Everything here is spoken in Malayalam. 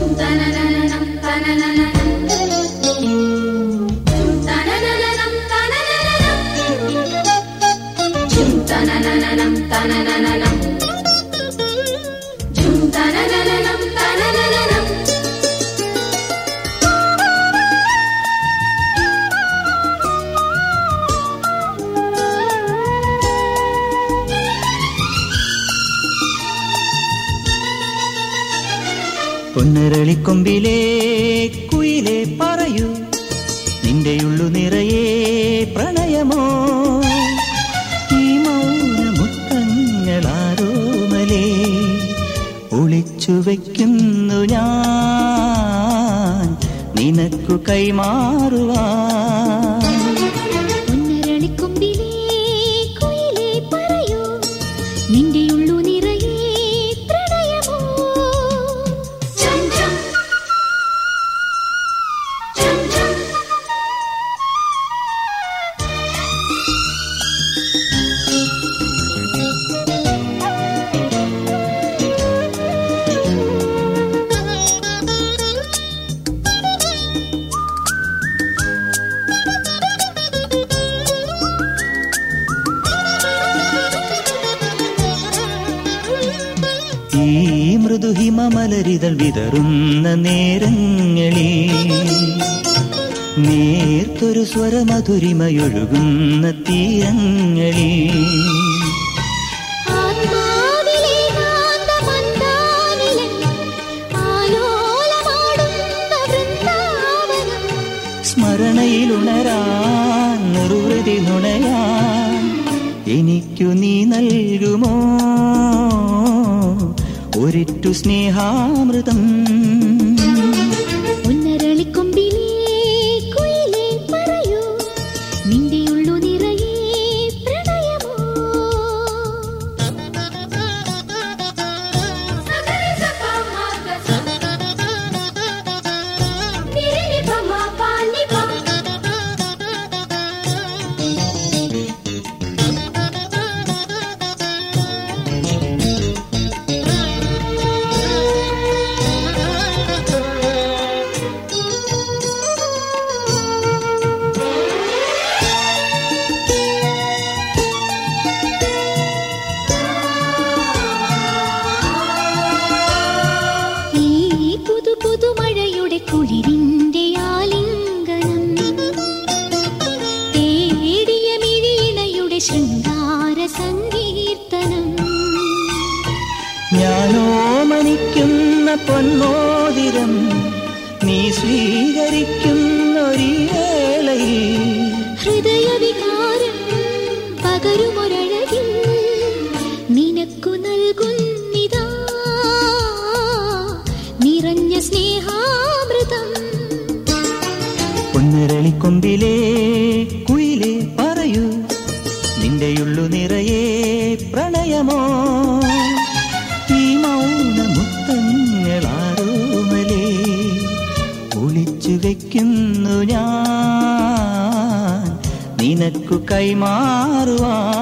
പൊന്നരളിക്കൊമ്പിലേ കുയിലേ പറയൂ നിന്റെയുള്ളു നിറയെ പ്രണയമോ ഈ മൗനമുത്തങ്ങളാരോമലേ ഒളിച്ചു വയ്ക്കുന്നു ഞാൻ നിനക്കു കൈമാറുവാൻ പൊന്നരളിക്കൊമ്പിലേ കുയിലേ പറയൂ നിന്റെയുള്ളു നിറയെ പ്രണയമോ ഈ മൃദുഹിമമലരിതൾ വിതറുന്ന നേരങ്ങളിൽ നേർത്തൊരു സ്വരമധുരിമയൊഴുകുന്ന തീരങ്ങളിൽ ആത്മാവിലെ കാന്തമന്ദാനിലൻ ആലോലമാടുന്ന വൃന്ദാവനം സ്മരണയിലുണരാൻ നിർവൃതി നുണയാൻ എനിക്കു നീ നൽകുമോ ഒരിറ്റു സ്നേഹാമൃതം പൊന്നരളിക്കൊമ്പിലേ കുയിലേ പറയൂ നിന്റെയുള്ളു നിറയെ പ്രണയമോ ഈ പുതു പുതു മഴയുടെ കുളിരിന്റെ ആലിംഗനം തേടിയ മിഴിയിണയുടെ ശൃംഗാര സങ്കീർത്തനം ഞാനോ മനിക്കുന്ന പൊന്മോതിരം നീ സ്വീകരിക്കുന്നൊരീ വേളയിൽ ഹൃദയവികാരം പകരുമൊരഴകിൽ നിനക്കു നൽകുന്നിതാ നിറഞ്ഞ സ്നേഹാമൃതം പൊന്നരളിക്കൊമ്പിലേ കുയിലേ പറയൂ നിന്റെയുള്ളു നിറയെ പ്രണയമോ ഈ മൗനമുത്തങ്ങളാരോമലേ ഒളിച്ചു വയ്ക്കുന്നു ഞാൻ നിനക്കു കൈമാറുവാൻ